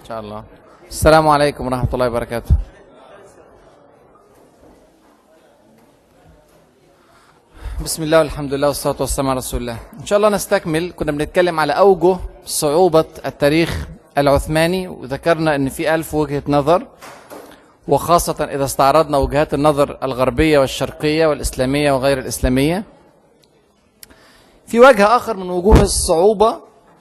ان شاء الله السلام عليكم ورحمه الله وبركاته بسم الله والحمد لله والصلاه والسلام على رسول الله ان شاء الله نستكمل كنا بنتكلم على اوجه صعوبه التاريخ العثماني وذكرنا ان في ألف وجهه نظر وخاصه اذا استعرضنا وجهات النظر الغربيه والشرقيه والاسلاميه وغير الاسلاميه في وجه اخر من وجوه الصعوبه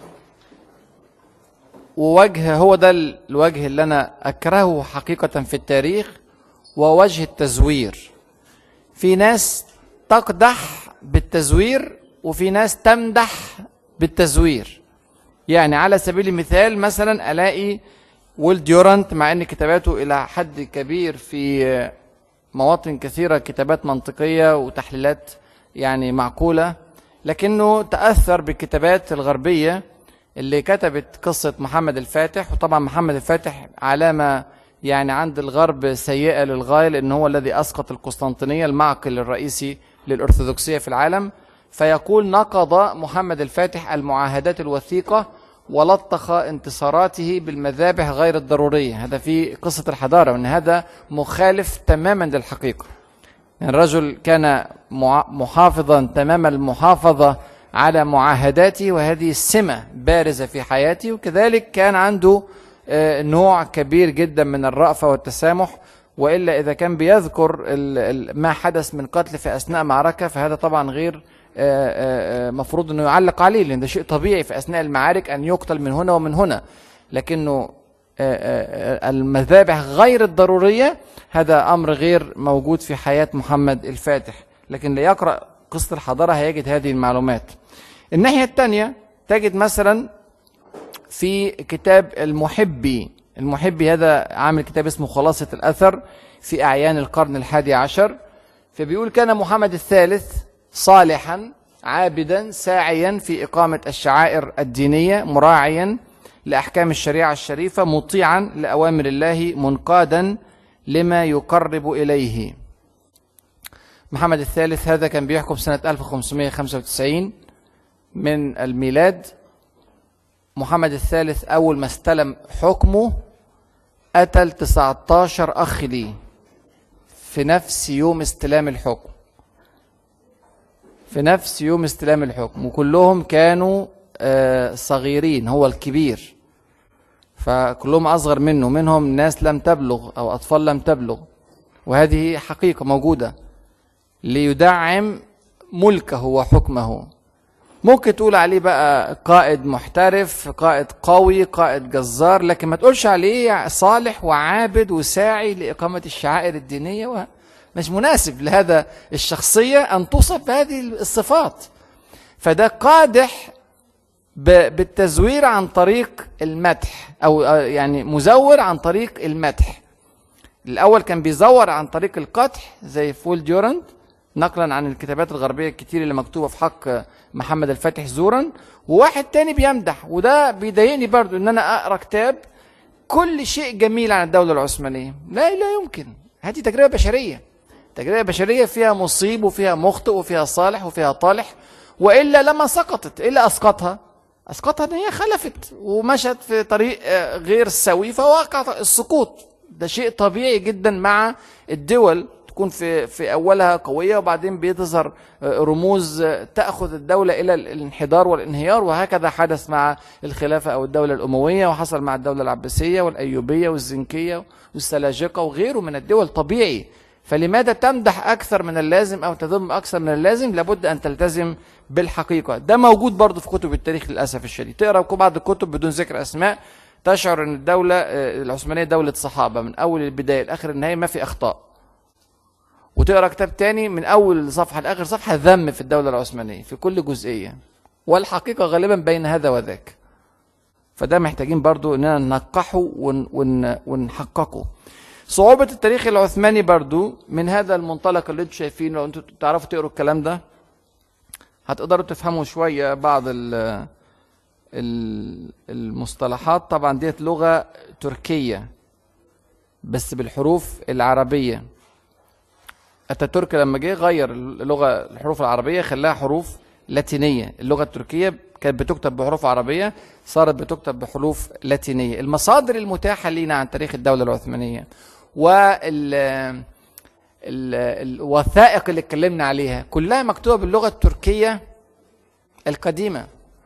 ووجه هو ده الوجه اللي انا اكرهه حقيقه في التاريخ ووجه التزوير في ناس تقدح بالتزوير وفي ناس تمدح بالتزوير يعني على سبيل المثال مثلا الاقي ويل ديورانت مع ان كتاباته الى حد كبير في مواطن كثيره كتابات منطقيه وتحليلات يعني معقوله لكنه تاثر بالكتابات الغربيه اللي كتبت قصه محمد الفاتح وطبعا محمد الفاتح علامه يعني عند الغرب سيئه للغايه لان هو الذي اسقط القسطنطينيه المعقل الرئيسي للارثوذكسيه في العالم فيقول نقض محمد الفاتح المعاهدات الوثيقه ولطخ انتصاراته بالمذابح غير الضروريه هذا في قصه الحضاره وان هذا مخالف تماما للحقيقه يعني الرجل كان مع- محافظا تمام المحافظه على معاهداته وهذه سمه بارزه في حياته وكذلك كان عنده آه، نوع كبير جدا من الرأفة والتسامح وإلا إذا كان بيذكر ال- ال- ما حدث من قتل في أثناء معركة فهذا طبعا غير آه، آه، آه، مفروض أنه يعلق عليه لأن ده شيء طبيعي في أثناء المعارك أن يقتل من هنا ومن هنا لكنه آه، آه، آه، المذابح غير الضرورية هذا أمر غير موجود في حياة محمد الفاتح لكن اللي يقرأ قصة الحضارة هيجد هذه المعلومات الناحية الثانية تجد مثلا في كتاب المحبي المحبي هذا عامل كتاب اسمه خلاصة الأثر في أعيان القرن الحادي عشر فبيقول كان محمد الثالث صالحا عابدا ساعيا في إقامة الشعائر الدينية مراعيا لأحكام الشريعة الشريفة مطيعا لأوامر الله منقادا لما يقرب إليه محمد الثالث هذا كان بيحكم سنة 1595 من الميلاد محمد الثالث أول ما استلم حكمه قتل 19 أخ ليه في نفس يوم استلام الحكم في نفس يوم استلام الحكم وكلهم كانوا آه، صغيرين هو الكبير فكلهم أصغر منه منهم ناس لم تبلغ أو أطفال لم تبلغ وهذه حقيقة موجودة ليدعم ملكه وحكمه ممكن تقول عليه بقى قائد محترف قائد قوي قائد جزار لكن ما تقولش عليه صالح وعابد وساعي لإقامة الشعائر الدينية و... مش مناسب لهذا الشخصية أن توصف بهذه الصفات فده قادح ب... بالتزوير عن طريق المدح أو آه، يعني مزور عن طريق المدح الأول كان بيزور عن طريق القدح زي فول ديورانت نقلا عن الكتابات الغربية الكتير اللي مكتوبة في حق محمد الفاتح زورا وواحد تاني بيمدح وده بيضايقني برضو ان انا اقرا كتاب كل شيء جميل عن الدولة العثمانية لا لا يمكن هذه تجربة بشرية تجربة بشرية فيها مصيب وفيها مخطئ وفيها صالح وفيها طالح وإلا لما سقطت إيه اللي أسقطها أسقطها إن هي خلفت ومشت في طريق آه، غير سوي فوقع السقوط ده شيء طبيعي جدا مع الدول تكون في في اولها قويه وبعدين بتظهر آه، رموز آه، تاخذ الدوله الى الانحدار والانهيار وهكذا حدث مع الخلافه او الدوله الامويه وحصل مع الدوله العباسيه والايوبيه والزنكيه والسلاجقه وغيره من الدول طبيعي فلماذا تمدح اكثر من اللازم او تذم اكثر من اللازم لابد ان تلتزم بالحقيقه ده موجود برضه في كتب التاريخ للاسف الشديد تقرا بعض الكتب بدون ذكر اسماء تشعر ان الدوله آه، العثمانيه دوله صحابه من اول البدايه لاخر النهايه ما في اخطاء وتقرا كتاب تاني من اول صفحه لاخر صفحه ذم في الدوله العثمانيه في كل جزئيه والحقيقه غالبا بين هذا وذاك فده محتاجين برضو اننا ننقحه ون ون ونحققه صعوبة التاريخ العثماني برضو من هذا المنطلق اللي انتم شايفينه لو انتم تعرفوا تقروا الكلام ده هتقدروا تفهموا شوية بعض ال ال- المصطلحات طبعا ديت لغة تركية بس بالحروف العربية اتاتورك لما جه غير اللغة الحروف العربية خلاها حروف لاتينية اللغة التركية كانت بتكتب بحروف عربية صارت بتكتب بحروف لاتينية المصادر المتاحة لينا عن تاريخ الدولة العثمانية وال ال- الوثائق اللي اتكلمنا عليها كلها مكتوبة باللغة التركية القديمة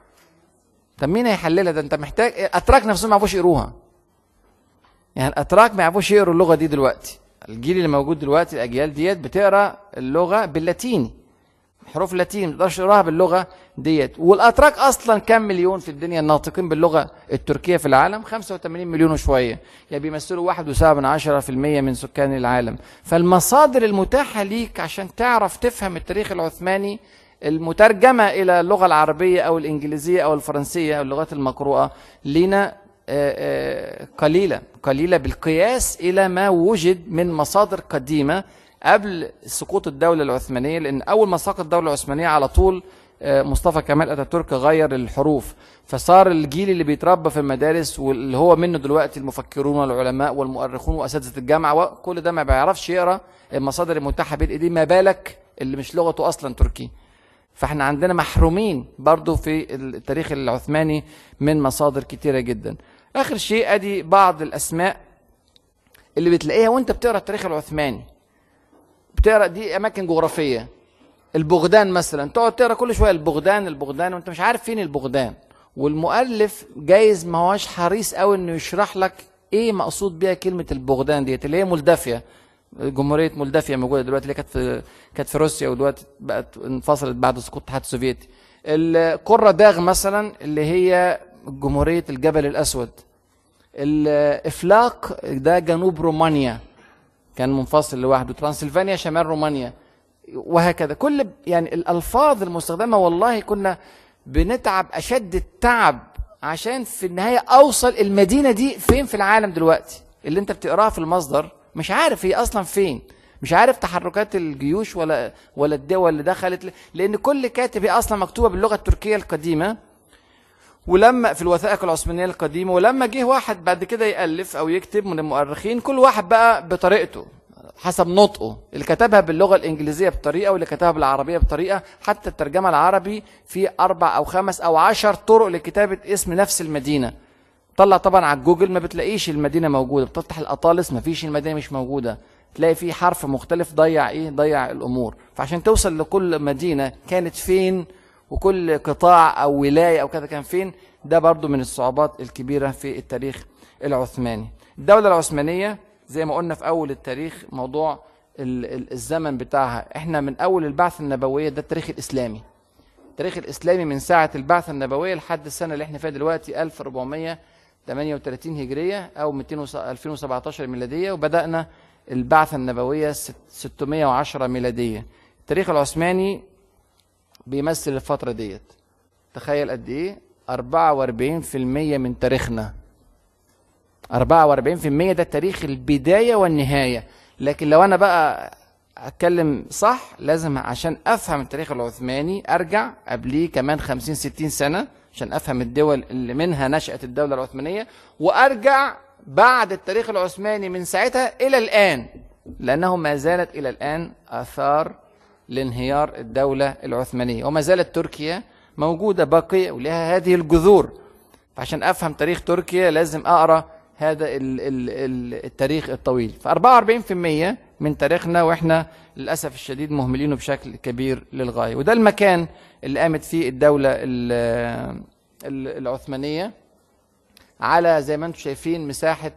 طب مين هيحللها ده انت محتاج اتراك نفسهم ما يعرفوش يقروها يعني الاتراك ما يعرفوش يقروا اللغه دي دلوقتي الجيل اللي موجود دلوقتي الاجيال ديت بتقرا اللغه باللاتيني حروف لاتيني ما تقدرش تقراها باللغه ديت والاتراك اصلا كام مليون في الدنيا الناطقين باللغه التركيه في العالم 85 مليون وشويه يعني بيمثلوا 1.7 من 10% من سكان العالم فالمصادر المتاحه ليك عشان تعرف تفهم التاريخ العثماني المترجمه الى اللغه العربيه او الانجليزيه او الفرنسيه او اللغات المقروءه لينا آه، آه، قليلة قليلة بالقياس إلى ما وجد من مصادر قديمة قبل سقوط الدولة العثمانية لأن أول ما سقط الدولة العثمانية على طول آه، مصطفى كمال أتاتورك غير الحروف فصار الجيل اللي بيتربى في المدارس واللي هو منه دلوقتي المفكرون والعلماء والمؤرخون وأساتذة الجامعة وكل ده ما بيعرفش يقرأ المصادر المتاحة بين إيديه ما بالك اللي مش لغته أصلا تركي فاحنا عندنا محرومين برضو في التاريخ العثماني من مصادر كتيرة جدا اخر شيء ادي بعض الاسماء اللي بتلاقيها وانت بتقرا التاريخ العثماني بتقرا دي اماكن جغرافيه البغدان مثلا تقعد تقرا كل شويه البغدان البغدان وانت مش عارف فين البغدان والمؤلف جايز ما هوش حريص قوي انه يشرح لك ايه مقصود بيها كلمه البغدان ديت اللي هي مولدافيا جمهوريه مولدافيا موجوده دلوقتي اللي كانت في كانت في روسيا ودلوقتي بقت انفصلت بعد سقوط الاتحاد السوفيتي القرة داغ مثلا اللي هي جمهوريه الجبل الاسود الافلاق ده جنوب رومانيا كان منفصل لوحده ترانسلفانيا شمال رومانيا وهكذا كل يعني الالفاظ المستخدمه والله كنا بنتعب اشد التعب عشان في النهايه اوصل المدينه دي فين في العالم دلوقتي اللي انت بتقراها في المصدر مش عارف هي اصلا فين مش عارف تحركات الجيوش ولا ولا الدول اللي دخلت لان كل كاتب هي اصلا مكتوبه باللغه التركيه القديمه ولما في الوثائق العثمانيه القديمه ولما جه واحد بعد كده يالف او يكتب من المؤرخين كل واحد بقى بطريقته حسب نطقه اللي كتبها باللغه الانجليزيه بطريقه واللي كتبها بالعربيه بطريقه حتى الترجمه العربي في اربع او خمس او عشر طرق لكتابه اسم نفس المدينه طلع طبعا على جوجل ما بتلاقيش المدينه موجوده بتفتح الاطالس ما فيش المدينه مش موجوده تلاقي في حرف مختلف ضيع ايه ضيع الامور فعشان توصل لكل مدينه كانت فين وكل قطاع او ولايه او كذا كان فين ده برضو من الصعوبات الكبيره في التاريخ العثماني الدوله العثمانيه زي ما قلنا في اول التاريخ موضوع ال- ال- الزمن بتاعها احنا من اول البعثه النبويه ده التاريخ الاسلامي التاريخ الاسلامي من ساعه البعثه النبويه لحد السنه اللي احنا فيها دلوقتي 1438 هجريه او 200 وس- 2017 ميلاديه وبدانا البعثه النبويه ست- 610 ميلاديه التاريخ العثماني بيمثل الفتره ديت تخيل قد ايه 44% من تاريخنا 44% ده تاريخ البدايه والنهايه لكن لو انا بقى اتكلم صح لازم عشان افهم التاريخ العثماني ارجع قبليه كمان 50 60 سنه عشان افهم الدول اللي منها نشات الدوله العثمانيه وارجع بعد التاريخ العثماني من ساعتها الى الان لانه ما زالت الى الان اثار لانهيار الدوله العثمانيه وما زالت تركيا موجوده باقيه ولها هذه الجذور فعشان افهم تاريخ تركيا لازم اقرا هذا ال ال ال التاريخ الطويل ف 44% من تاريخنا واحنا للاسف الشديد مهملينه بشكل كبير للغايه وده المكان اللي قامت فيه الدوله ال- ال- العثمانيه على زي ما انتم شايفين مساحه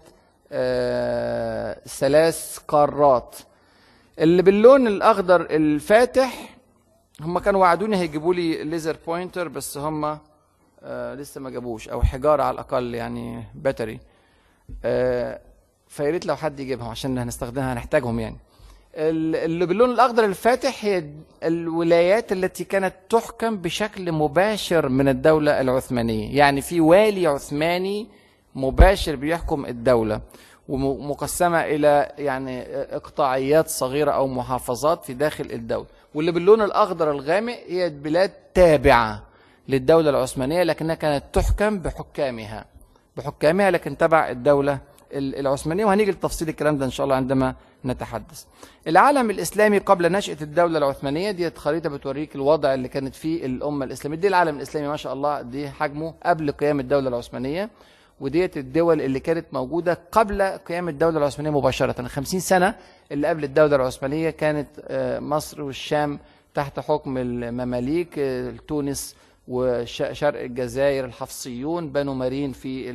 آه، ثلاث قارات اللي باللون الاخضر الفاتح هم كانوا وعدوني هيجيبوا لي ليزر بوينتر بس هم آه لسه ما جابوش او حجاره على الاقل يعني باتري آه فيا ريت لو حد يجيبهم عشان هنستخدمها هنحتاجهم يعني ال- اللي باللون الاخضر الفاتح هي الولايات التي كانت تحكم بشكل مباشر من الدوله العثمانيه يعني في والي عثماني مباشر بيحكم الدوله ومقسمه الى يعني اقطاعيات صغيره او محافظات في داخل الدوله واللي باللون الاخضر الغامق هي بلاد تابعه للدوله العثمانيه لكنها كانت تحكم بحكامها بحكامها لكن تبع الدوله العثمانية وهنيجي لتفصيل الكلام ده إن شاء الله عندما نتحدث العالم الإسلامي قبل نشأة الدولة العثمانية دي خريطة بتوريك الوضع اللي كانت فيه الأمة الإسلامية دي العالم الإسلامي ما شاء الله دي حجمه قبل قيام الدولة العثمانية وديت الدول اللي كانت موجودة قبل قيام الدولة العثمانية مباشرة 50 سنة اللي قبل الدولة العثمانية كانت مصر والشام تحت حكم المماليك تونس وشرق الجزائر الحفصيون بنو مارين في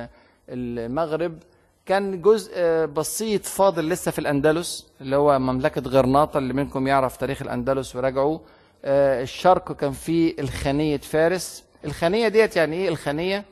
المغرب كان جزء بسيط فاضل لسه في الأندلس اللي هو مملكة غرناطة اللي منكم يعرف تاريخ الأندلس وراجعوا الشرق كان فيه الخانية فارس الخانية ديت يعني ايه الخانية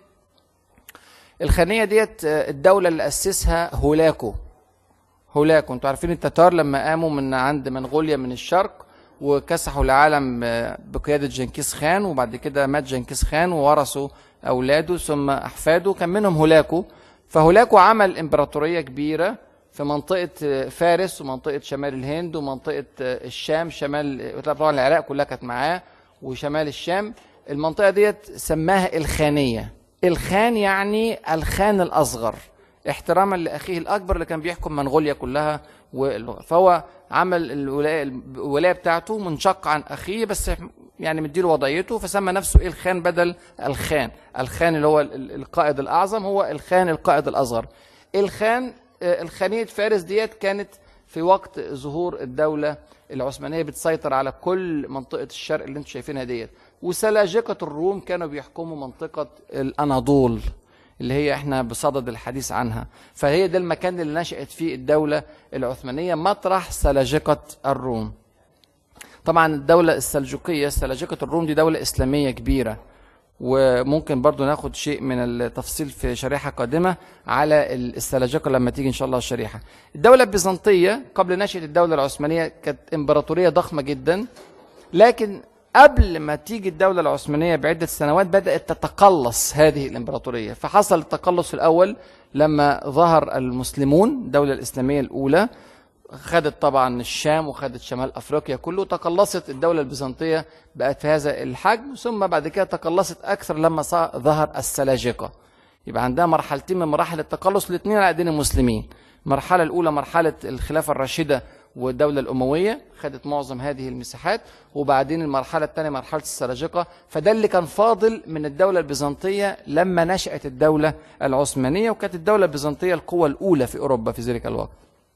الخانية ديت الدولة اللي أسسها هولاكو هولاكو انتوا عارفين التتار لما قاموا من عند منغوليا من الشرق وكسحوا العالم بقيادة جنكيز خان وبعد كده مات جنكيز خان وورثوا أولاده ثم أحفاده كان منهم هولاكو فهولاكو عمل إمبراطورية كبيرة في منطقة فارس ومنطقة شمال الهند ومنطقة الشام شمال طبعا العراق كلها كانت معاه وشمال الشام المنطقة ديت سماها الخانية الخان يعني الخان الأصغر احتراما لأخيه الأكبر اللي كان بيحكم منغوليا كلها فهو عمل الولاية, الولاية بتاعته منشق عن أخيه بس يعني مديله وضعيته فسمى نفسه إيه الخان بدل الخان الخان اللي هو القائد الأعظم هو الخان القائد الأصغر الخان الخانية فارس ديت كانت في وقت ظهور الدولة العثمانية بتسيطر على كل منطقة الشرق اللي انتم شايفينها ديت وسلاجقة الروم كانوا بيحكموا منطقة الأناضول اللي هي احنا بصدد الحديث عنها فهي ده المكان اللي نشأت فيه الدولة العثمانية مطرح سلاجقة الروم طبعا الدولة السلجوقية سلاجقة الروم دي دولة إسلامية كبيرة وممكن برضو ناخد شيء من التفصيل في شريحة قادمة على السلاجقة لما تيجي إن شاء الله الشريحة الدولة البيزنطية قبل نشأة الدولة العثمانية كانت إمبراطورية ضخمة جدا لكن قبل ما تيجي الدولة العثمانية بعدة سنوات بدأت تتقلص هذه الإمبراطورية فحصل التقلص الأول لما ظهر المسلمون الدولة الإسلامية الأولى خدت طبعا الشام وخدت شمال أفريقيا كله تقلصت الدولة البيزنطية بقت في هذا الحجم ثم بعد كده تقلصت أكثر لما ظهر السلاجقة يبقى عندها مرحلتين من مراحل التقلص الاثنين على أيدين المسلمين المرحلة الأولى مرحلة الخلافة الراشدة والدولة الأموية خدت معظم هذه المساحات وبعدين المرحلة الثانية مرحلة السلاجقة فده اللي كان فاضل من الدولة البيزنطية لما نشأت الدولة العثمانية وكانت الدولة البيزنطية القوة الأولى في أوروبا في ذلك الوقت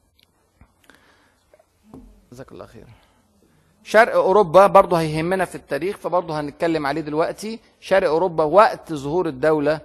جزاك الله خير شرق أوروبا برضه هيهمنا في التاريخ فبرضه هنتكلم عليه دلوقتي شرق أوروبا وقت ظهور الدولة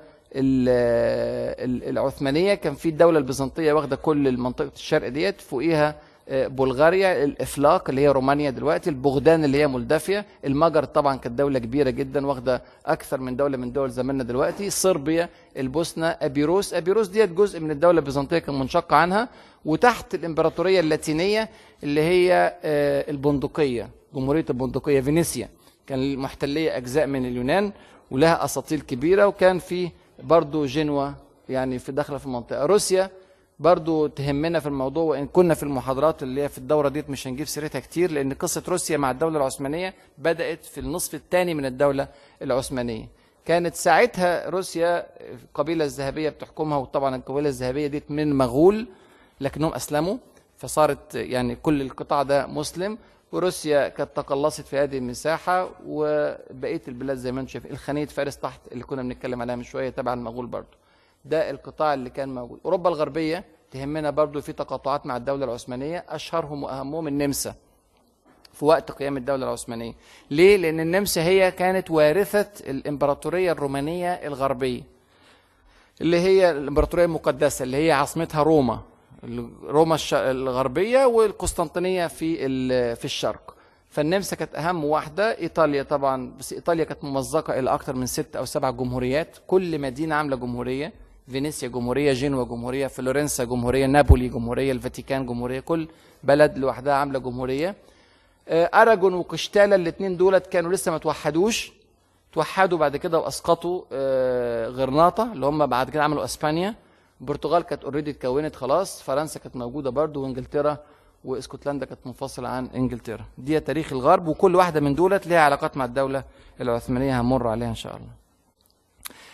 العثمانية كان في الدولة البيزنطية واخدة كل منطقة الشرق ديت فوقيها بلغاريا الافلاق اللي هي رومانيا دلوقتي البغدان اللي هي مولدافيا المجر طبعا كانت دوله كبيره جدا واخده اكثر من دوله من دول زماننا دلوقتي صربيا البوسنه ابيروس ابيروس ديت جزء من الدوله البيزنطيه كان منشق عنها وتحت الامبراطوريه اللاتينيه اللي هي البندقيه جمهوريه البندقيه فينيسيا كان محتليه اجزاء من اليونان ولها اساطيل كبيره وكان في برضه جنوة يعني في داخله في المنطقه روسيا برضو تهمنا في الموضوع وان كنا في المحاضرات اللي هي في الدوره ديت مش هنجيب سيرتها كتير لان قصه روسيا مع الدوله العثمانيه بدات في النصف الثاني من الدوله العثمانيه كانت ساعتها روسيا القبيله الذهبيه بتحكمها وطبعا القبيله الذهبيه ديت من مغول لكنهم اسلموا فصارت يعني كل القطاع ده مسلم وروسيا كانت تقلصت في هذه المساحه وبقيه البلاد زي ما انتم شايفين الخليج فارس تحت اللي كنا بنتكلم عليها من شويه تبع المغول برضه ده القطاع اللي كان موجود اوروبا الغربيه تهمنا برضو في تقاطعات مع الدوله العثمانيه اشهرهم واهمهم النمسا في وقت قيام الدوله العثمانيه ليه لان النمسا هي كانت وارثه الامبراطوريه الرومانيه الغربيه اللي هي الامبراطوريه المقدسه اللي هي عاصمتها روما روما الغربيه والقسطنطينيه في في الشرق فالنمسا كانت اهم واحده ايطاليا طبعا بس ايطاليا كانت ممزقه الى اكثر من ست او سبع جمهوريات كل مدينه عامله جمهوريه فينيسيا جمهوريه جنوة جمهوريه فلورنسا جمهوريه نابولي جمهوريه الفاتيكان جمهوريه كل بلد لوحدها عامله جمهوريه اراجون وقشتاله الاثنين دولت كانوا لسه ما توحدوش توحدوا بعد كده واسقطوا غرناطه اللي هم بعد كده عملوا اسبانيا البرتغال كانت اوريدي اتكونت خلاص فرنسا كانت موجوده برضو وانجلترا واسكتلندا كانت منفصله عن انجلترا دي تاريخ الغرب وكل واحده من دولت ليها علاقات مع الدوله العثمانيه هنمر عليها ان شاء الله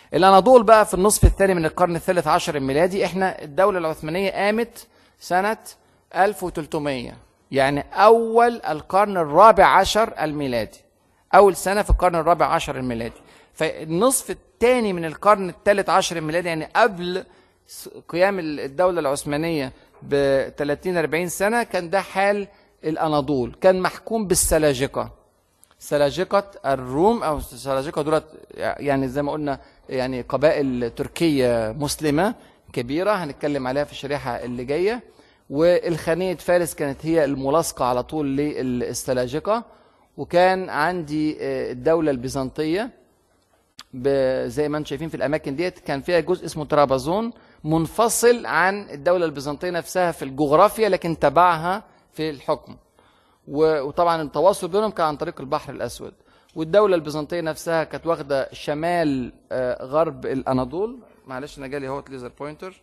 الاناضول بقى في النصف الثاني من القرن الثالث عشر الميلادي احنا الدوله العثمانيه قامت سنه 1300 يعني اول القرن الرابع عشر الميلادي اول سنه في القرن الرابع عشر الميلادي فالنصف الثاني من القرن الثالث عشر الميلادي يعني قبل س- قيام الدوله العثمانيه ب 30 40 سنه كان ده حال الاناضول كان محكوم بالسلاجقه سلاجقة الروم أو السلاجقة دولت يعني زي ما قلنا يعني قبائل تركية مسلمة كبيرة هنتكلم عليها في الشريحة اللي جاية والخانية فارس كانت هي الملاصقة على طول للسلاجقة وكان عندي آه، الدولة البيزنطية ب- زي ما انتم شايفين في الاماكن ديت كان فيها جزء اسمه ترابزون منفصل عن الدوله البيزنطيه نفسها في الجغرافيا لكن تبعها في الحكم و- وطبعا التواصل بينهم كان عن طريق البحر الاسود والدوله البيزنطيه نفسها كانت واخده شمال آه، غرب الاناضول معلش انا جالي اهوت ليزر بوينتر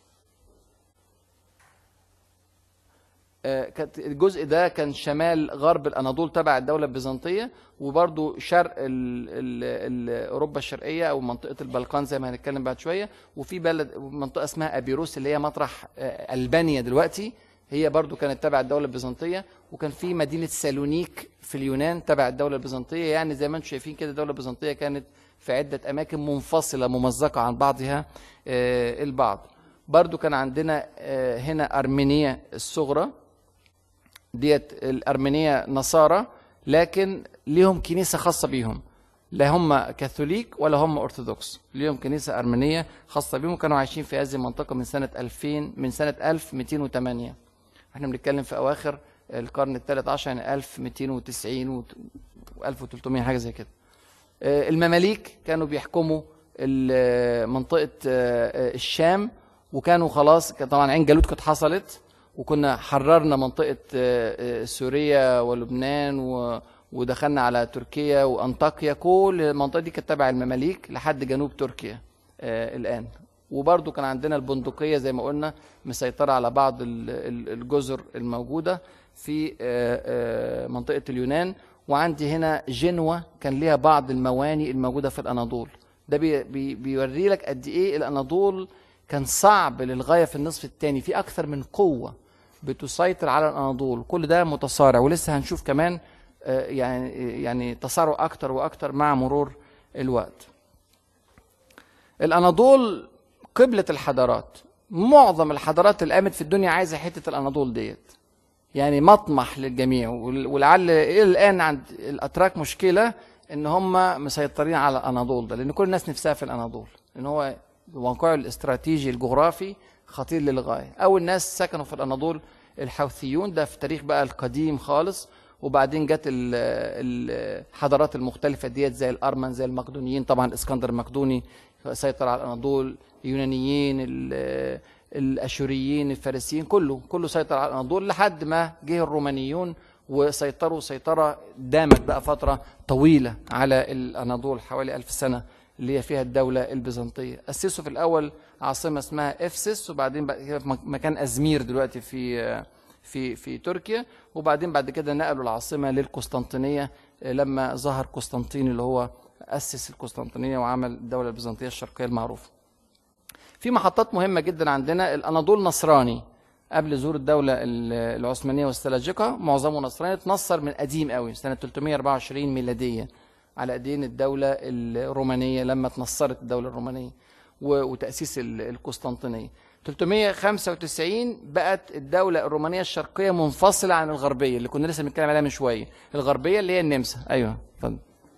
آه، كانت الجزء ده كان شمال غرب الاناضول تبع الدوله البيزنطيه وبرضو شرق ال ال ال اوروبا الشرقيه او منطقه البلقان زي ما هنتكلم بعد شويه وفي بلد منطقه اسمها ابيروس اللي هي مطرح آه، البانيا دلوقتي هي برضو كانت تبع الدوله البيزنطيه وكان في مدينه سالونيك في اليونان تبع الدوله البيزنطيه يعني زي ما انتم شايفين كده الدوله البيزنطيه كانت في عده اماكن منفصله ممزقه عن بعضها آه، البعض برضو كان عندنا آه، هنا ارمينيا الصغرى ديت الأرمينية نصارى لكن ليهم كنيسة خاصة بيهم لا هم كاثوليك ولا هم أرثوذكس ليهم كنيسة أرمينية خاصة بيهم كانوا عايشين في هذه المنطقة من سنة 2000 من سنة 1208 احنا بنتكلم في أواخر القرن الثالث عشر يعني 1290 و 1300 حاجة زي كده آه، المماليك كانوا بيحكموا ال- منطقة آه، آه، الشام وكانوا خلاص كان طبعا عين جالوت كانت حصلت وكنا حررنا منطقة آه، آه، سوريا ولبنان و- ودخلنا على تركيا وأنطاكيا كل المنطقة دي كانت تبع المماليك لحد جنوب تركيا آه، الآن وبرضو كان عندنا البندقية زي ما قلنا مسيطرة على بعض ال- ال- الجزر الموجودة في آه، آه، منطقة اليونان وعندي هنا جنوة كان ليها بعض المواني الموجودة في الأناضول ده بي بي بيوري لك قد إيه الأناضول كان صعب للغاية في النصف الثاني في أكثر من قوة بتسيطر على الأناضول كل ده متصارع ولسه هنشوف كمان آه، يعني يعني تصارع أكتر وأكتر مع مرور الوقت الأناضول قبلة الحضارات معظم الحضارات اللي قامت في الدنيا عايزة حتة الأناضول ديت يعني مطمح للجميع وال- ولعل الى الان عند الاتراك مشكله ان هم مسيطرين على الاناضول ده لان كل الناس نفسها في الاناضول لان هو موقعه الاستراتيجي الجغرافي خطير للغايه اول ناس سكنوا في الاناضول الحوثيون ده في التاريخ بقى القديم خالص وبعدين جت ال- الحضارات المختلفه ديت زي الارمن زي المقدونيين طبعا الاسكندر المقدوني سيطر على الاناضول اليونانيين ال- الاشوريين الفارسيين كله كله سيطر على الاناضول لحد ما جه الرومانيون وسيطروا سيطره دامت بقى فتره طويله على الاناضول حوالي ألف سنه اللي هي فيها الدوله البيزنطيه اسسوا في الاول عاصمه اسمها افسس وبعدين بقى كده في مك- مكان ازمير دلوقتي في في في تركيا وبعدين بعد كده نقلوا العاصمه للقسطنطينيه لما ظهر قسطنطين اللي هو اسس القسطنطينيه وعمل الدوله البيزنطيه الشرقيه المعروفه في محطات مهمة جدا عندنا الأناضول نصراني قبل ظهور الدولة ال- العثمانية والسلاجقة معظمه نصراني اتنصر من قديم قوي سنة 324 ميلادية على ايدين الدولة الرومانية لما اتنصرت الدولة الرومانية و- وتأسيس ال- القسطنطينية 395 بقت الدولة الرومانية الشرقية منفصلة عن الغربية اللي كنا لسه بنتكلم عليها من شوية الغربية اللي هي النمسا أيوه اتفضل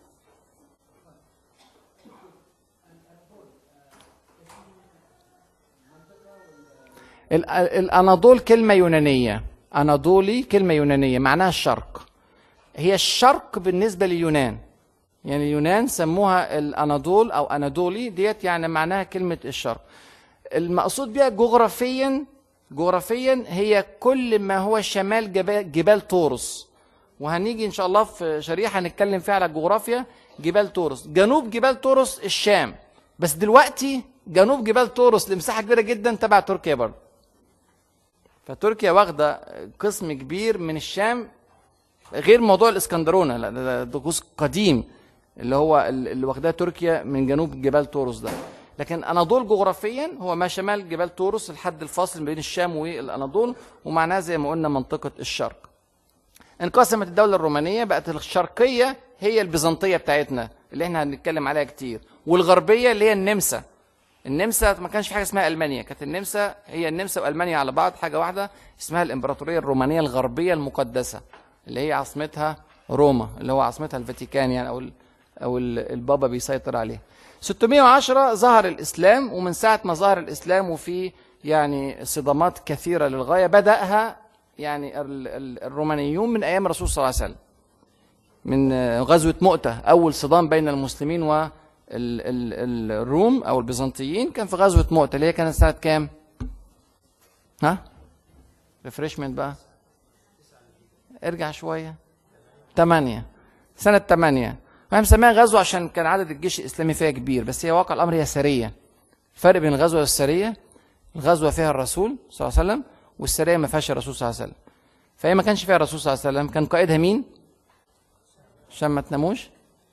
ال- الاناضول كلمه يونانيه اناضولي كلمه يونانيه معناها الشرق هي الشرق بالنسبه لليونان يعني اليونان سموها الاناضول او اناضولي ديت يعني معناها كلمه الشرق المقصود بها جغرافيا جغرافيا هي كل ما هو شمال جبال, جبال طورس وهنيجي ان شاء الله في شريحه هنتكلم فيها على الجغرافيا جبال طورس جنوب جبال طورس الشام بس دلوقتي جنوب جبال طورس لمساحه كبيره جدا تبع تركيا برضه فتركيا واخده قسم كبير من الشام غير موضوع الاسكندرونه لا ده, ده, ده جزء قديم اللي هو اللي واخداه تركيا من جنوب جبال طورس ده لكن اناضول جغرافيا هو ما شمال جبال طورس الحد الفاصل بين الشام والاناضول ومعناه زي ما قلنا منطقه الشرق انقسمت الدوله الرومانيه بقت الشرقيه هي البيزنطيه بتاعتنا اللي احنا هنتكلم عليها كتير والغربيه اللي هي النمسا النمسا ما كانش في حاجه اسمها المانيا كانت النمسا هي النمسا والمانيا على بعض حاجه واحده اسمها الامبراطوريه الرومانيه الغربيه المقدسه اللي هي عاصمتها روما اللي هو عاصمتها الفاتيكان يعني او ال او ال البابا بيسيطر عليه 610 ظهر الاسلام ومن ساعه ما ظهر الاسلام وفي يعني صدامات كثيره للغايه بداها يعني ال- ال- الرومانيون من ايام الرسول صلى الله عليه وسلم من غزوه مؤته اول صدام بين المسلمين والروم او البيزنطيين كان في غزوه مؤته اللي هي كانت سنه كام؟ ها؟ ريفرشمنت بقى ارجع شويه 8 سنه 8 احنا مسميها غزوه عشان كان عدد الجيش الاسلامي فيها كبير بس هي واقع الامر هي سريه الفرق بين الغزوه والسريه الغزوه فيها الرسول صلى الله عليه وسلم والسريه ما فيهاش الرسول صلى الله عليه وسلم فهي ما كانش فيها الرسول صلى الله عليه وسلم كان قائدها مين عشان ما تناموش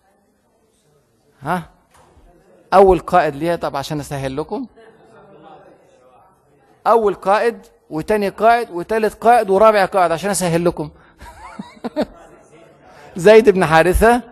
ها اول قائد ليها طب عشان اسهل لكم اول قائد وتاني قائد وتالت قائد ورابع قائد عشان اسهل لكم زيد بن حارثه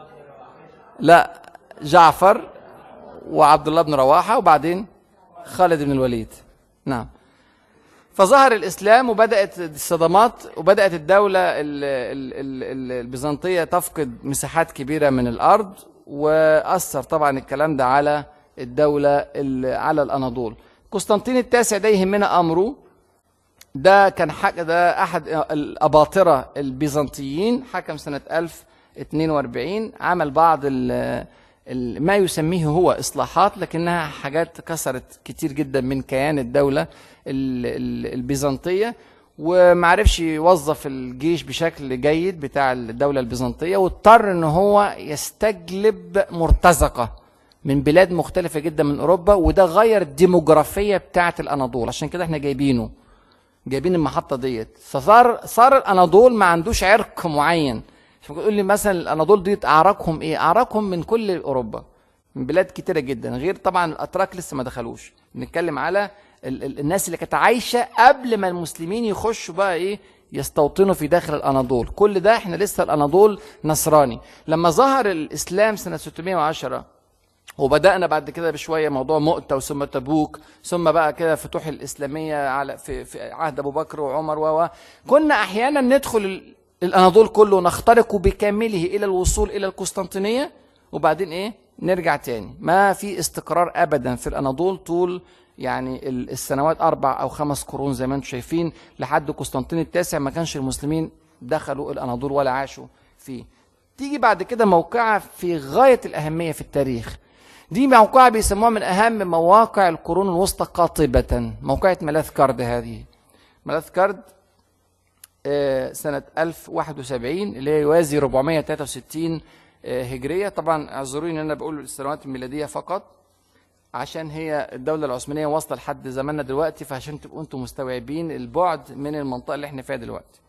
لا جعفر وعبد الله بن رواحه وبعدين خالد بن الوليد نعم فظهر الاسلام وبدات الصدمات وبدات الدوله ال- ال- ال- ال- البيزنطيه تفقد مساحات كبيره من الارض واثر طبعا الكلام ده على الدوله ال- على الاناضول قسطنطين التاسع ده يهمنا امره ده كان حق ده احد الاباطره البيزنطيين حكم سنه 1042 عمل بعض ال ال ما يسميه هو اصلاحات لكنها حاجات كسرت كتير جدا من كيان الدوله ال- ال- البيزنطيه ومعرفش يوظف الجيش بشكل جيد بتاع الدوله البيزنطيه واضطر ان هو يستجلب مرتزقه من بلاد مختلفه جدا من اوروبا وده غير الديموغرافيه بتاعه الاناضول عشان كده احنا جايبينه جايبين المحطه ديت فصار صار الاناضول ما عندوش عرق معين فيقول لي مثلا الاناضول ديت اعراقهم ايه اعراقهم من كل اوروبا من بلاد كتيره جدا غير طبعا الاتراك لسه ما دخلوش نتكلم على ال- ال- الناس اللي كانت عايشه قبل ما المسلمين يخشوا بقى ايه يستوطنوا في داخل الاناضول كل ده احنا لسه الاناضول نصراني لما ظهر الاسلام سنه 610 وبدانا بعد كده بشويه موضوع مؤتة ثم تبوك ثم بقى كده فتوح الاسلاميه على في, في عهد ابو بكر وعمر و و. كنا احيانا ندخل ال- الاناضول كله نخترق بكامله الى الوصول الى القسطنطينيه وبعدين ايه نرجع تاني ما في استقرار ابدا في الاناضول طول يعني ال- السنوات اربع او خمس قرون زي ما انتم شايفين لحد قسطنطين التاسع ما كانش المسلمين دخلوا الاناضول ولا عاشوا فيه تيجي بعد كده موقعة في غاية الأهمية في التاريخ دي موقعة بيسموها من أهم مواقع القرون الوسطى قاطبة موقعة ملاذ كارد هذه ملاذ كارد آه، سنة 1071 اللي هي يوازي 463 آه، هجرية طبعا اعذروني ان انا بقول السنوات الميلادية فقط عشان هي الدولة العثمانية واصلة لحد زماننا دلوقتي فعشان تبقوا انتم مستوعبين البعد من المنطقة اللي احنا فيها دلوقتي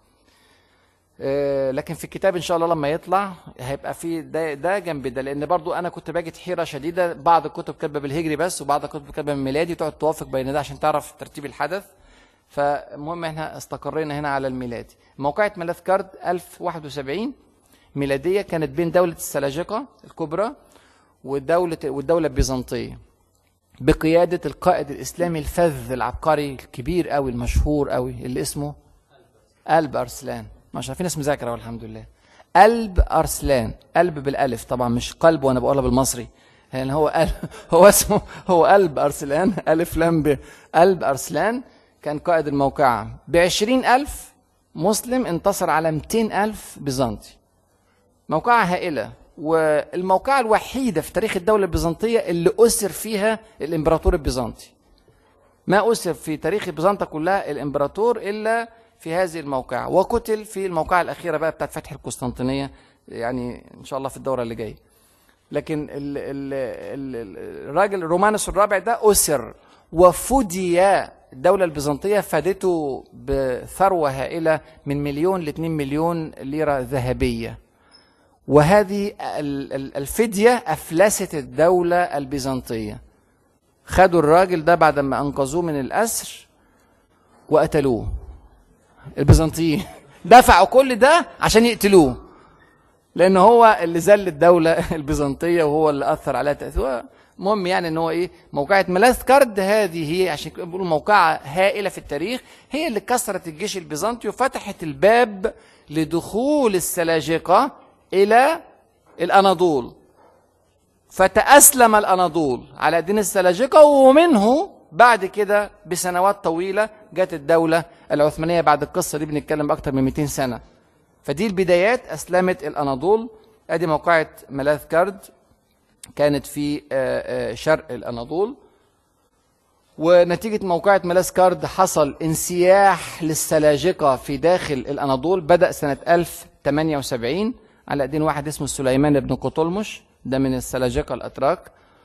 آه، لكن في الكتاب ان شاء الله لما يطلع هيبقى في ده ده جنب ده لان برضو انا كنت باجد حيره شديده بعض الكتب كاتبه بالهجري بس وبعض الكتب كاتبه بالميلادي تقعد توافق بين ده عشان تعرف ترتيب الحدث فالمهم احنا استقرينا هنا على الميلادي موقعة ملاذ كارد 1071 ميلادية كانت بين دولة السلاجقة الكبرى والدولة والدولة البيزنطية بقيادة القائد الإسلامي الفذ العبقري الكبير قوي المشهور قوي اللي اسمه قلب أرسلان مش عارفين اسم ذاكرة والحمد لله قلب أرسلان قلب بالألف طبعا مش قلب وأنا بقولها بالمصري يعني هو قلب هو اسمه هو قلب أرسلان ألف لام ب قلب أرسلان كان قائد الموقعة بعشرين ألف مسلم انتصر على 200 ألف بيزنطي موقعة هائلة والموقعة الوحيدة في تاريخ الدولة البيزنطية اللي أسر فيها الإمبراطور البيزنطي ما أسر في تاريخ بيزنطة كلها الإمبراطور إلا في هذه الموقعة وقتل في الموقعة الأخيرة بقى بتاعت فتح القسطنطينية يعني إن شاء الله في الدورة اللي جاية لكن ال ال ال الراجل رومانوس الرابع ده أسر وفدي الدولة البيزنطية فادته بثروة هائلة من مليون ل 2 مليون ليرة ذهبية وهذه الفدية أفلست الدولة البيزنطية خدوا الراجل ده بعد ما أنقذوه من الأسر وقتلوه البيزنطيين دفعوا كل ده عشان يقتلوه لأن هو اللي زل الدولة البيزنطية وهو اللي أثر عليها تأثير المهم يعني ان هو ايه موقعة ملاذكرد هذه هي عشان بيقولوا موقعة هائلة في التاريخ هي اللي كسرت الجيش البيزنطي وفتحت الباب لدخول السلاجقة إلى الأناضول فتأسلم الأناضول على دين السلاجقة ومنه بعد كده بسنوات طويلة جت الدولة العثمانية بعد القصة دي بنتكلم بأكتر من 200 سنة فدي البدايات أسلمت الأناضول أدي موقعة ملاذ كارد كانت في شرق الأناضول ونتيجة موقعة ملاذ كارد حصل انسياح للسلاجقة في داخل الأناضول بدأ سنة 1078 على ايدين واحد اسمه سليمان بن قطلمش ده من السلاجقه الاتراك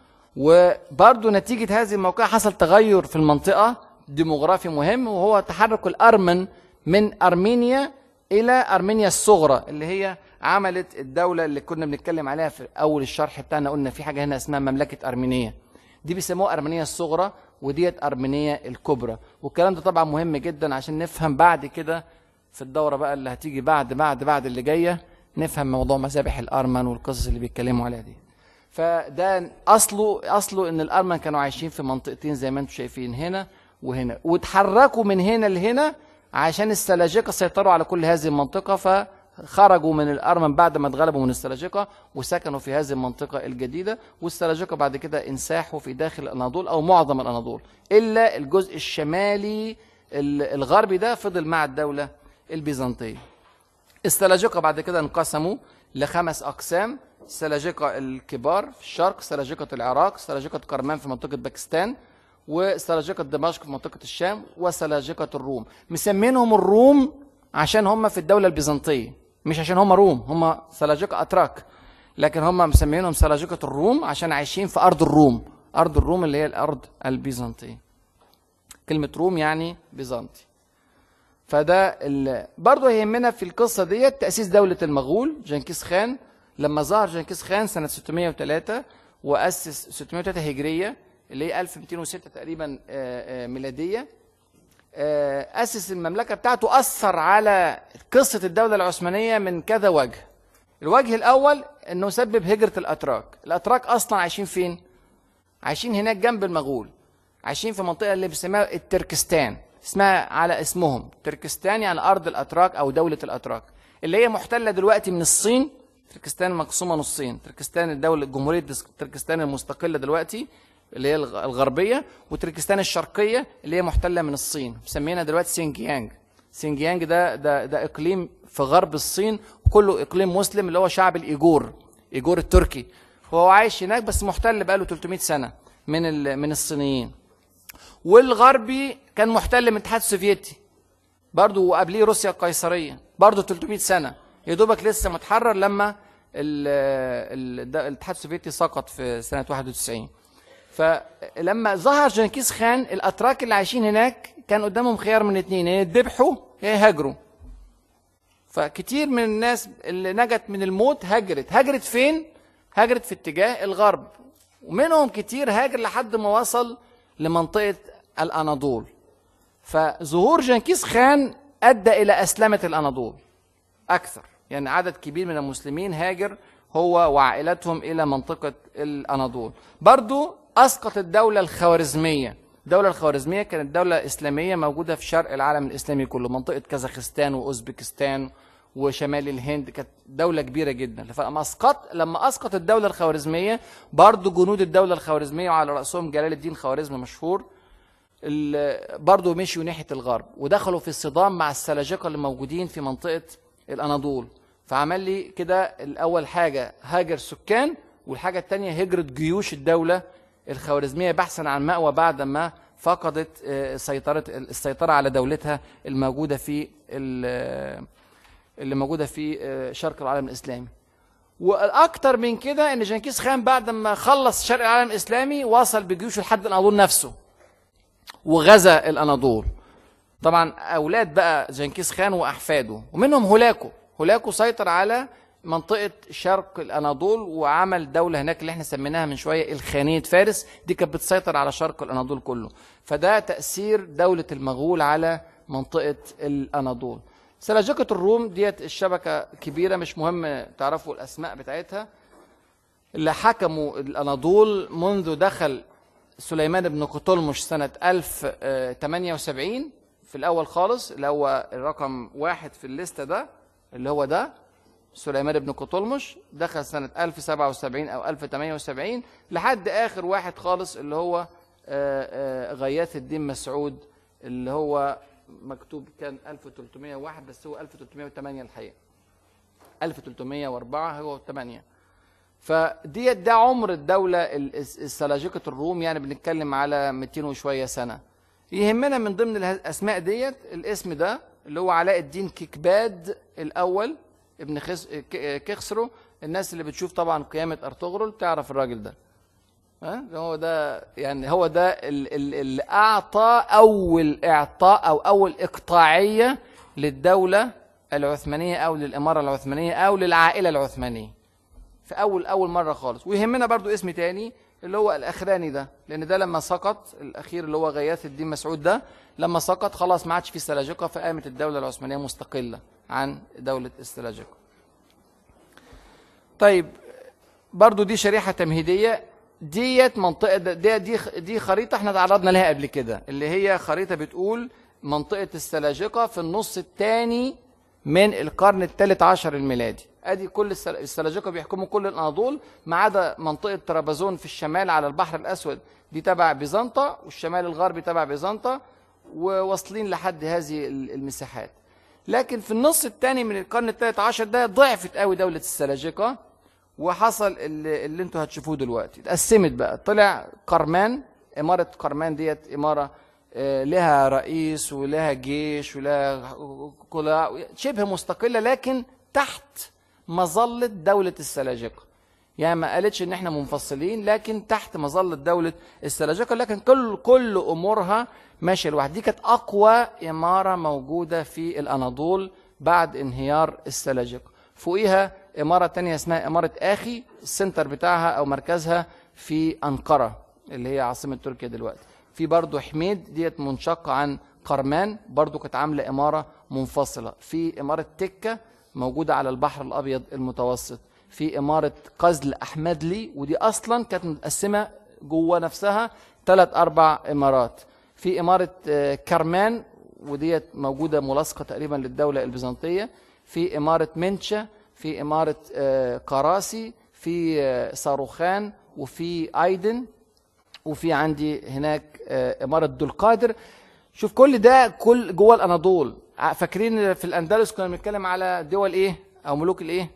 وبرضه نتيجه هذه الموقعه حصل تغير في المنطقه ديموغرافي مهم وهو تحرك الارمن من ارمينيا الى ارمينيا الصغرى اللي هي عملت الدوله اللي كنا بنتكلم عليها في اول الشرح بتاعنا قلنا في حاجه هنا اسمها مملكه ارمينيا دي بيسموها ارمينيا الصغرى وديت ارمينيا الكبرى والكلام ده طبعا مهم جدا عشان نفهم بعد كده في الدوره بقى اللي هتيجي بعد بعد بعد اللي جايه نفهم موضوع مذابح الارمن والقصص اللي بيتكلموا عليها دي فده اصله اصله ان الارمن كانوا عايشين في منطقتين زي ما انتم شايفين هنا وهنا وتحركوا من هنا لهنا عشان السلاجقه سيطروا على كل هذه المنطقه فخرجوا من الارمن بعد ما اتغلبوا من السلاجقه وسكنوا في هذه المنطقه الجديده والسلاجقه بعد كده انساحوا في داخل الاناضول او معظم الاناضول الا الجزء الشمالي الغربي ده فضل مع الدوله البيزنطيه السلاجقه بعد كده انقسموا لخمس اقسام السلاجقه الكبار في الشرق سلاجقه العراق سلاجقه كرمان في منطقه باكستان وسلاجقه دمشق في منطقه الشام وسلاجقه الروم مسمينهم الروم عشان هم في الدوله البيزنطيه مش عشان هم روم هم سلاجقه اتراك لكن هم مسمينهم سلاجقه الروم عشان عايشين في ارض الروم ارض الروم اللي هي الارض البيزنطيه كلمه روم يعني بيزنطي فده برضه يهمنا في القصه ديت تاسيس دوله المغول جنكيز خان لما ظهر جنكيز خان سنه 603 واسس 603 هجريه اللي هي 1206 تقريبا ميلاديه اسس المملكه بتاعته اثر على قصه الدوله العثمانيه من كذا وجه الوجه الاول انه سبب هجره الاتراك الاتراك اصلا عايشين فين عايشين هناك جنب المغول عايشين في منطقه اللي بيسموها التركستان اسمها على اسمهم تركستان يعني ارض الاتراك او دوله الاتراك اللي هي محتله دلوقتي من الصين تركستان مقسومه نصين تركستان الدوله جمهوريه تركستان المستقله دلوقتي اللي هي الغربيه وتركستان الشرقيه اللي هي محتله من الصين مسمينها دلوقتي سينجيانج سينجيانج ده ده ده اقليم في غرب الصين وكله اقليم مسلم اللي هو شعب الايجور ايجور التركي هو عايش هناك بس محتل بقاله 300 سنه من من الصينيين والغربي كان محتل من الاتحاد السوفيتي برضه وقبليه روسيا القيصريه برضه 300 سنه يا دوبك لسه متحرر لما الاتحاد السوفيتي سقط في سنه 91 فلما ظهر جنكيز خان الاتراك اللي عايشين هناك كان قدامهم خيار من اثنين يا يذبحوا يا يهاجروا فكتير من الناس اللي نجت من الموت هاجرت هاجرت فين هاجرت في اتجاه الغرب ومنهم كتير هاجر لحد ما وصل لمنطقه الاناضول فظهور جنكيز خان ادى الى اسلمه الاناضول اكثر يعني عدد كبير من المسلمين هاجر هو وعائلتهم الى منطقه الاناضول برضو اسقط الدوله الخوارزميه الدوله الخوارزميه كانت دوله اسلاميه موجوده في شرق العالم الاسلامي كله منطقه كازاخستان واوزبكستان وشمال الهند كانت دولة كبيرة جدا فلما أسقط لما أسقط الدولة الخوارزمية برضو جنود الدولة الخوارزمية وعلى رأسهم جلال الدين خوارزم مشهور برضو مشيوا ناحية الغرب ودخلوا في الصدام مع السلاجقة اللي موجودين في منطقة الأناضول فعمل لي كده الأول حاجة هاجر سكان والحاجة الثانية هجرة جيوش الدولة الخوارزمية بحثا عن مأوى بعد ما فقدت سيطرة السيطرة على دولتها الموجودة في اللي موجودة في شرق العالم الإسلامي والأكثر من كده إن جنكيز خان بعد ما خلص شرق العالم الإسلامي وصل بجيوشه لحد الأناضول نفسه وغزا الأناضول طبعا أولاد بقى جنكيز خان وأحفاده ومنهم هولاكو هولاكو سيطر على منطقة شرق الأناضول وعمل دولة هناك اللي احنا سميناها من شوية الخانية فارس دي كانت بتسيطر على شرق الأناضول كله فده تأثير دولة المغول على منطقة الأناضول سلاجقة الروم ديت الشبكة كبيرة مش مهم تعرفوا الأسماء بتاعتها اللي حكموا الأناضول منذ دخل سليمان بن قطلمش سنة 1078 في الأول خالص اللي هو الرقم واحد في الليستة ده اللي هو ده سليمان بن قطلمش دخل سنة 1077 أو 1078 لحد آخر واحد خالص اللي هو آه، آه، غياث الدين مسعود اللي هو مكتوب كان 1301 بس هو 1308 الحقيقة 1304 هو 8 فديت ده عمر الدولة ال- الس- السلاجقة الروم يعني بنتكلم على 200 وشوية سنة يهمنا من ضمن اله- الأسماء ديت الاسم ده اللي هو علاء الدين كيكباد الأول ابن خس... ك- كخسرو الناس اللي بتشوف طبعا قيامة أرطغرل تعرف الراجل ده ها هو ده يعني هو ده ال- ال- اللي أعطى أول إعطاء أو أول إقطاعية للدولة العثمانية أو للإمارة العثمانية أو للعائلة العثمانية في اول اول مره خالص ويهمنا برضو اسم تاني اللي هو الاخراني ده لان ده لما سقط الاخير اللي هو غياث الدين مسعود ده لما سقط خلاص ما عادش في سلاجقه فقامت الدوله العثمانيه مستقله عن دوله السلاجقه طيب برضو دي شريحه تمهيديه ديت منطقه دي دي دي خريطه احنا تعرضنا لها قبل كده اللي هي خريطه بتقول منطقه السلاجقه في النص الثاني من القرن الثالث عشر الميلادي ادي كل السل- السلاجقه بيحكموا كل الاناضول ما عدا منطقه طرابزون في الشمال على البحر الاسود دي تبع بيزنطه والشمال الغربي تبع بيزنطه وواصلين لحد هذه ال- المساحات لكن في النص الثاني من القرن الثالث عشر ده ضعفت قوي دوله السلاجقه وحصل اللي, اللي انتوا هتشوفوه دلوقتي اتقسمت بقى طلع قرمان اماره قرمان ديت اماره آه، لها رئيس ولها جيش ولها قلاع شبه مستقله لكن تحت مظله دوله السلاجقه يعني ما قالتش ان احنا منفصلين لكن تحت مظله دوله السلاجقه لكن كل كل امورها ماشيه لوحدها دي كانت اقوى اماره موجوده في الاناضول بعد انهيار السلاجقه فوقيها اماره تانية اسمها اماره اخي السنتر بتاعها او مركزها في انقره اللي هي عاصمه تركيا دلوقتي في برضه حميد ديت منشقه عن قرمان برضه كانت عامله اماره منفصله في اماره تكه موجوده على البحر الابيض المتوسط في اماره قزل احمدلي ودي اصلا كانت متقسمه جوه نفسها ثلاث اربع امارات في اماره آه، كرمان وديت موجوده ملاصقه تقريبا للدوله البيزنطيه في اماره منشا في اماره آه، قراسي في آه، صاروخان وفي ايدن وفي عندي هناك آه، اماره ذو القادر شوف كل ده كل جوه الاناضول ع- فاكرين في الاندلس كنا بنتكلم على دول ايه او ملوك الايه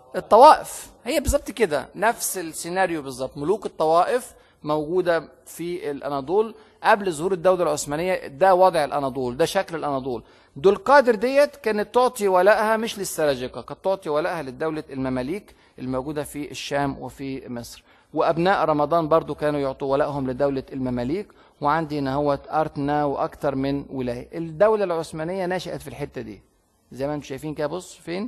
الطوائف هي بالظبط كده نفس السيناريو بالظبط ملوك الطوائف موجوده في الاناضول قبل ظهور الدوله العثمانيه ده وضع الاناضول ده شكل الاناضول ذو القادر ديت كانت تعطي ولائها مش للسلاجقه كانت تعطي ولائها للدوله المماليك الموجوده في الشام وفي مصر وابناء رمضان برضو كانوا يعطوا ولائهم لدوله المماليك وعندي هنا هو ارتنا واكثر من ولايه الدوله العثمانيه نشات في الحته دي زي ما انتم شايفين كده بص فين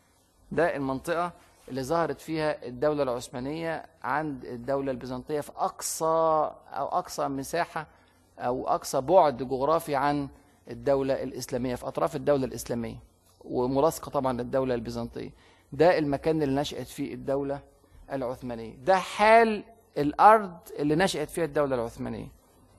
ده المنطقة اللي ظهرت فيها الدولة العثمانية عند الدولة البيزنطية في أقصى أو أقصى مساحة أو أقصى بعد جغرافي عن الدولة الإسلامية في أطراف الدولة الإسلامية وملاصقة طبعا للدولة البيزنطية ده المكان اللي نشأت فيه الدولة العثمانية ده حال الأرض اللي نشأت فيها الدولة العثمانية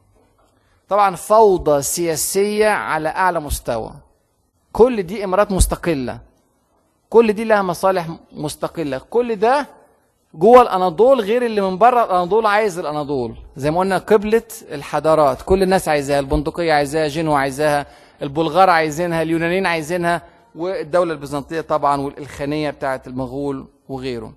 طبعا فوضى سياسية على أعلى مستوى كل دي إمارات مستقلة كل دي لها مصالح مستقلة كل ده جوه الاناضول غير اللي من بره الاناضول عايز الاناضول زي ما قلنا قبلة الحضارات كل الناس عايزاها البندقية عايزاها جنوة عايزاها البلغار عايزينها اليونانيين عايزينها والدولة البيزنطية طبعا والإلخانية بتاعت المغول وغيره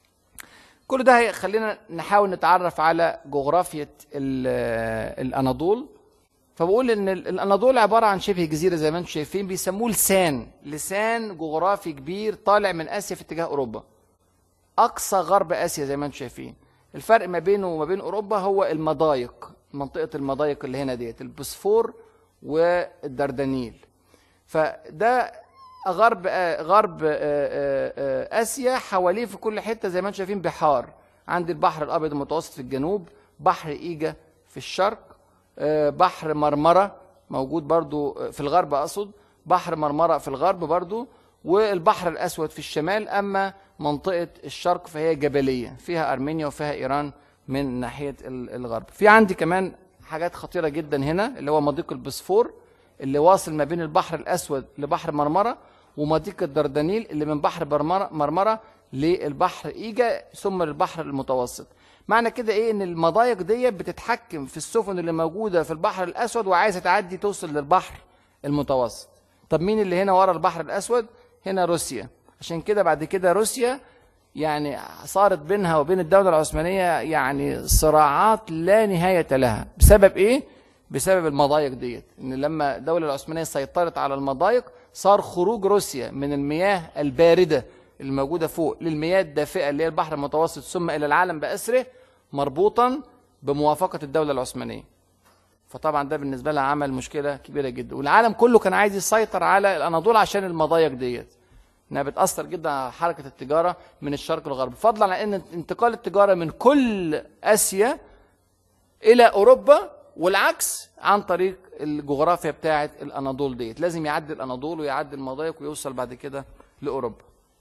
كل ده هيخلينا نحاول نتعرف على جغرافية ال- الأناضول فبقول ان ال- الاناضول عباره عن شبه جزيره زي ما انتم شايفين بيسموه لسان لسان جغرافي كبير طالع من اسيا في اتجاه اوروبا اقصى غرب اسيا زي ما انتم شايفين الفرق ما بينه وما بين اوروبا هو المضايق منطقه المضايق اللي هنا ديت البوسفور والدردنيل فده غرب آه، غرب آه، آه، آه، اسيا حواليه في كل حته زي ما انتم شايفين بحار عند البحر الابيض المتوسط في الجنوب بحر ايجا في الشرق آه، بحر مرمره موجود برضو آه، في الغرب اقصد بحر مرمره في الغرب برضو والبحر الاسود في الشمال اما منطقه الشرق فهي جبليه فيها ارمينيا وفيها ايران من ناحيه ال- الغرب في عندي كمان حاجات خطيره جدا هنا اللي هو مضيق البسفور اللي واصل ما بين البحر الاسود لبحر مرمره ومضيق الدردنيل اللي من بحر برمرة مرمره للبحر ايجا ثم للبحر المتوسط معنى كده ايه ان المضايق دي بتتحكم في السفن اللي موجوده في البحر الاسود وعايزه تعدي توصل للبحر المتوسط طب مين اللي هنا ورا البحر الاسود هنا روسيا عشان كده بعد كده روسيا يعني صارت بينها وبين الدولة العثمانية يعني صراعات لا نهاية لها بسبب ايه؟ بسبب المضايق ديت ان لما الدولة العثمانية سيطرت على المضايق صار خروج روسيا من المياه الباردة الموجودة فوق للمياه الدافئة اللي هي البحر المتوسط ثم إلى العالم بأسره مربوطا بموافقة الدولة العثمانية فطبعا ده بالنسبة لها عمل مشكلة كبيرة جدا والعالم كله كان عايز يسيطر على الأناضول عشان المضايق ديت انها بتاثر جدا على حركه التجاره من الشرق للغرب فضلا عن ان انتقال التجاره من كل اسيا الى اوروبا والعكس عن طريق الجغرافيا بتاعه الاناضول ديت لازم يعدي الاناضول ويعدي المضايق ويوصل بعد كده لاوروبا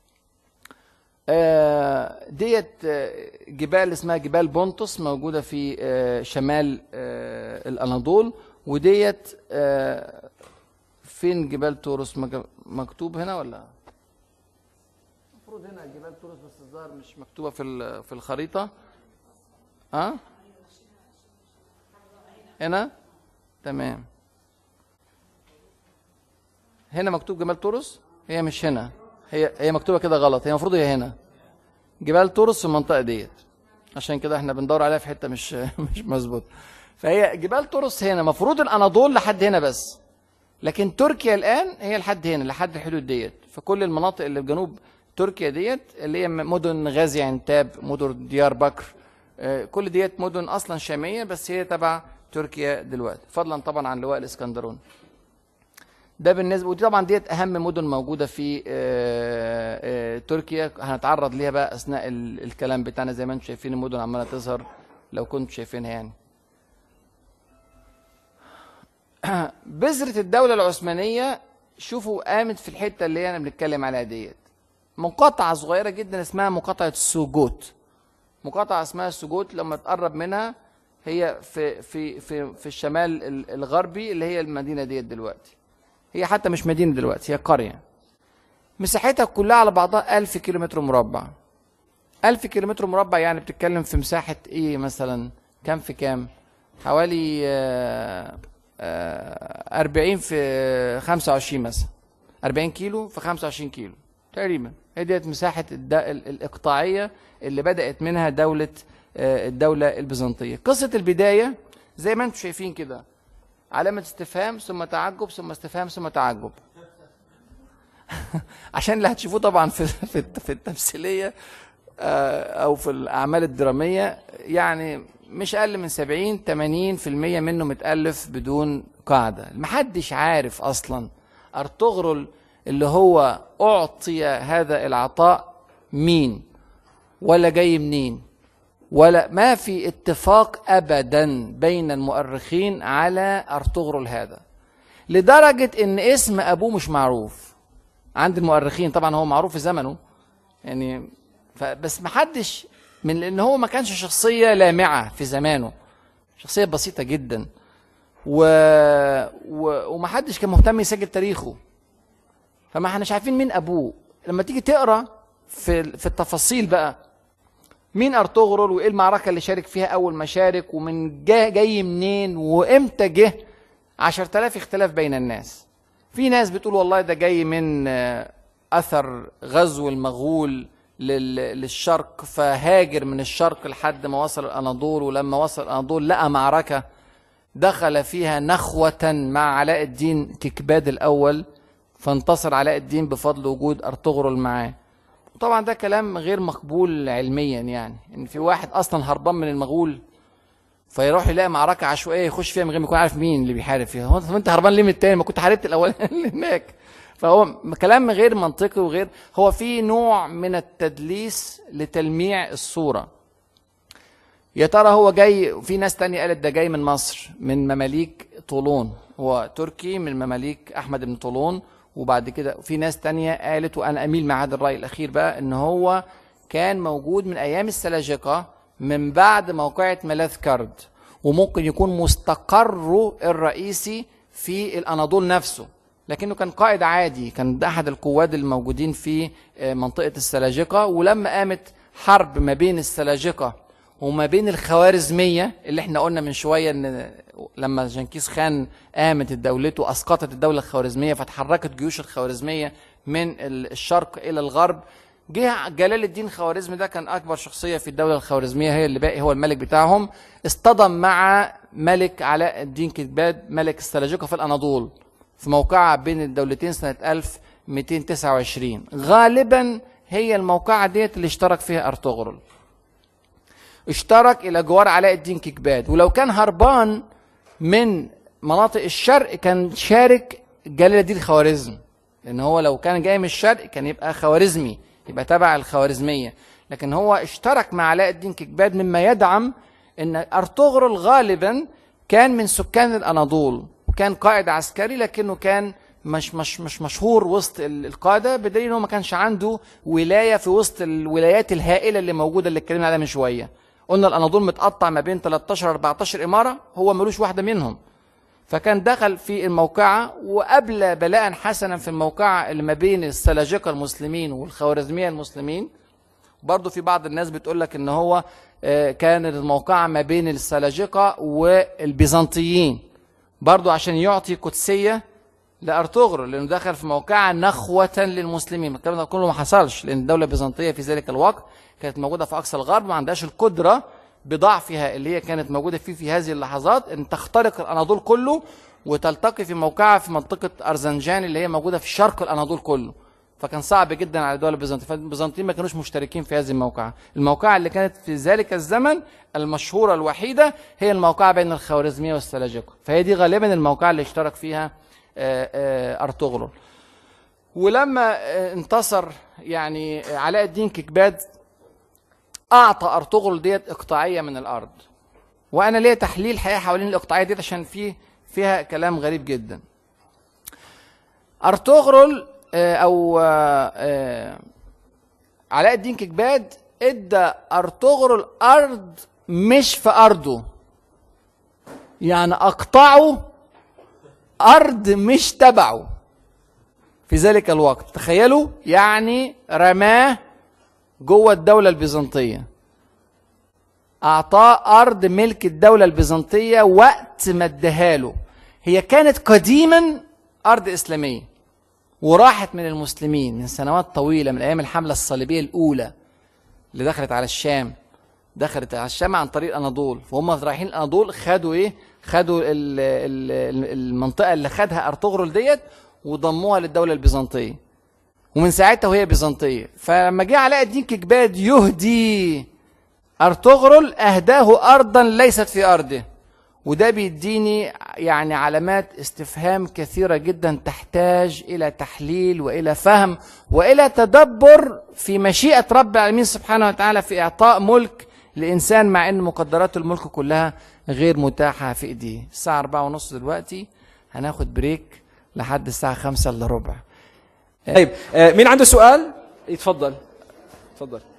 آه، ديت آه، جبال اسمها جبال بونتوس موجوده في آه، شمال آه، الاناضول وديت آه، فين جبال تورس مج- مكتوب هنا ولا المفروض هنا جبال تورس بس الظاهر مش مكتوبه في ال- في الخريطه ها هنا تمام هنا مكتوب جبال تورس هي مش هنا هي هي مكتوبه كده غلط هي المفروض هي هنا جبال تورس في المنطقه ديت عشان كده احنا بندور عليها في حته مش مش مظبوط فهي جبال تورس هنا المفروض الاناضول لحد هنا بس لكن تركيا الان هي لحد هنا لحد الحدود ديت فكل المناطق اللي في جنوب تركيا ديت اللي هي مدن غازي عنتاب مدن ديار بكر آه، كل ديت مدن اصلا شاميه بس هي تبع تركيا دلوقتي فضلا طبعا عن لواء الاسكندرون ده بالنسبه ودي طبعا ديت اهم مدن موجوده في آه، آه، تركيا هنتعرض ليها بقى اثناء ال- الكلام بتاعنا زي ما انتم شايفين المدن عماله تظهر لو كنتم شايفينها يعني بذرة الدولة العثمانية شوفوا قامت في الحتة اللي انا بنتكلم عليها ديت مقاطعة صغيرة جدا اسمها مقاطعة السوجوت مقاطعة اسمها السوجوت لما تقرب منها هي في في في في الشمال ال- الغربي اللي هي المدينة ديت دلوقتي هي حتى مش مدينة دلوقتي هي قرية مساحتها كلها على بعضها ألف كيلومتر مربع ألف كيلومتر مربع يعني بتتكلم في مساحة إيه مثلا كام في كام حوالي آه، آه، أربعين في خمسة وعشرين مثلا أربعين كيلو في خمسة وعشرين كيلو تقريبا هي ديت مساحة الد- ال- الإقطاعية اللي بدأت منها دولة آه، الدولة البيزنطية قصة البداية زي ما انتم شايفين كده علامة استفهام ثم تعجب ثم استفهام ثم تعجب عشان اللي هتشوفوه طبعا في في في التمثيليه آه، او في الاعمال الدراميه يعني مش اقل من 70 80% منه متالف بدون قاعده محدش عارف اصلا ارطغرل اللي هو اعطي هذا العطاء مين ولا جاي منين ولا ما في اتفاق ابدا بين المؤرخين على ارطغرل هذا لدرجه ان اسم ابوه مش معروف عند المؤرخين طبعا هو معروف في زمنه يعني ف- بس ما حدش من لان هو ما كانش شخصيه لامعه في زمانه شخصيه بسيطه جدا و... و... وما حدش كان مهتم يسجل تاريخه فما احناش عارفين مين ابوه لما تيجي تقرا في في التفاصيل بقى مين ارطغرل وايه المعركه اللي شارك فيها اول ما شارك ومن جا جاي منين وامتى جه 10000 اختلاف بين الناس في ناس بتقول والله ده جاي من آه، اثر غزو المغول لل- للشرق فهاجر من الشرق لحد ما وصل الاناضول ولما وصل الاناضول لقى معركه دخل فيها نخوة مع علاء الدين تكباد الأول فانتصر علاء الدين بفضل وجود أرطغرل معاه وطبعا ده كلام غير مقبول علميا يعني ان في واحد اصلا هربان من المغول فيروح يلاقي معركه عشوائيه يخش فيها من غير ما يكون عارف مين اللي بيحارب فيها هو انت هربان ليه من التاني ما كنت حاربت الاولاني اللي هناك فهو كلام غير منطقي وغير هو في نوع من التدليس لتلميع الصورة يا ترى هو جاي في ناس تانية قالت ده جاي من مصر من مماليك طولون هو تركي من مماليك أحمد بن طولون وبعد كده في ناس تانية قالت وأنا أميل مع هذا الرأي الأخير بقى إن هو كان موجود من أيام السلاجقة من بعد موقعة ملاذ كرد وممكن يكون مستقره الرئيسي في الأناضول نفسه لكنه كان قائد عادي كان ده أحد القواد الموجودين في آه، منطقة السلاجقة ولما قامت حرب ما بين السلاجقة وما بين الخوارزمية اللي احنا قلنا من شوية ان لما جنكيز خان قامت دولته اسقطت الدولة الخوارزمية فتحركت جيوش الخوارزمية من الشرق الى الغرب جه جلال الدين خوارزمي ده كان اكبر شخصيه في الدوله الخوارزميه هي اللي باقي هو الملك بتاعهم اصطدم مع ملك علاء الدين كتباد ملك السلاجقه في الاناضول في موقعة بين الدولتين سنه 1229 غالبا هي الموقعة ديت اللي اشترك فيها ارطغرل اشترك الى جوار علاء الدين كيكباد ولو كان هربان من مناطق الشرق كان شارك جلال الدين خوارزم لان هو لو كان جاي من الشرق كان يبقى خوارزمي يبقى تبع الخوارزميه لكن هو اشترك مع علاء الدين كيكباد مما يدعم ان ارطغرل غالبا كان من سكان الاناضول وكان قائد عسكري لكنه كان مش مش مش مشهور وسط القاده بدليل انه ما كانش عنده ولايه في وسط الولايات الهائله اللي موجوده اللي اتكلمنا عليها من شويه قلنا الاناضول متقطع ما بين 13 14 اماره هو ملوش واحده منهم فكان دخل في الموقعة وقبل بلاء حسنا في الموقعة اللي ما بين السلاجقة المسلمين والخوارزمية المسلمين برضو في بعض الناس بتقول لك ان هو آه، كان الموقعة ما بين السلاجقة والبيزنطيين برضو عشان يعطي قدسية لأرطغرل لأنه دخل في موقعة نخوة للمسلمين الكلام ده كله ما حصلش لأن الدولة البيزنطية في ذلك الوقت كانت موجودة في أقصى الغرب ما عندهاش القدرة بضعفها اللي هي كانت موجودة فيه في هذه اللحظات ان تخترق الأناضول كله وتلتقي في موقعها في منطقة أرزنجان اللي هي موجودة في شرق الأناضول كله فكان صعب جدا على الدول البيزنطية فالبيزنطيين ما كانوش مشتركين في هذه الموقعة الموقعة اللي كانت في ذلك الزمن المشهورة الوحيدة هي الموقعة بين الخوارزمية والسلاجقة فهي دي غالبا الموقعة اللي اشترك فيها آه، آه، أرطغرل ولما آه، انتصر يعني علاء الدين كيكباد اعطى ارطغرل ديت اقطاعيه من الارض وانا ليا تحليل حقيقه حوالين الاقطاعيه ديت عشان في فيها كلام غريب جدا ارطغرل آه، او آه، آه، علاء الدين كيكباد ادى ارطغرل ارض مش في ارضه يعني اقطعه ارض مش تبعه في ذلك الوقت تخيلوا يعني رماه جوه الدولة البيزنطية أعطاه أرض ملك الدولة البيزنطية وقت ما اداها له هي كانت قديما أرض إسلامية وراحت من المسلمين من سنوات طويلة من أيام الحملة الصليبية الأولى اللي دخلت على الشام دخلت على الشام عن طريق الأناضول فهم رايحين الأناضول خدوا إيه؟ خدوا المنطقة اللي خدها أرطغرل ديت وضموها للدولة البيزنطية ومن ساعتها وهي بيزنطيه فلما جه علاء الدين كيكباد يهدي ارطغرل اهداه ارضا ليست في ارضه وده بيديني يعني علامات استفهام كثيرة جدا تحتاج إلى تحليل وإلى فهم وإلى تدبر في مشيئة رب العالمين سبحانه وتعالى في إعطاء ملك لإنسان مع أن مقدرات الملك كلها غير متاحة في إيديه الساعة أربعة ونص دلوقتي هناخد بريك لحد الساعة خمسة إلا ربع طيب آه، مين عنده سؤال يتفضل تفضل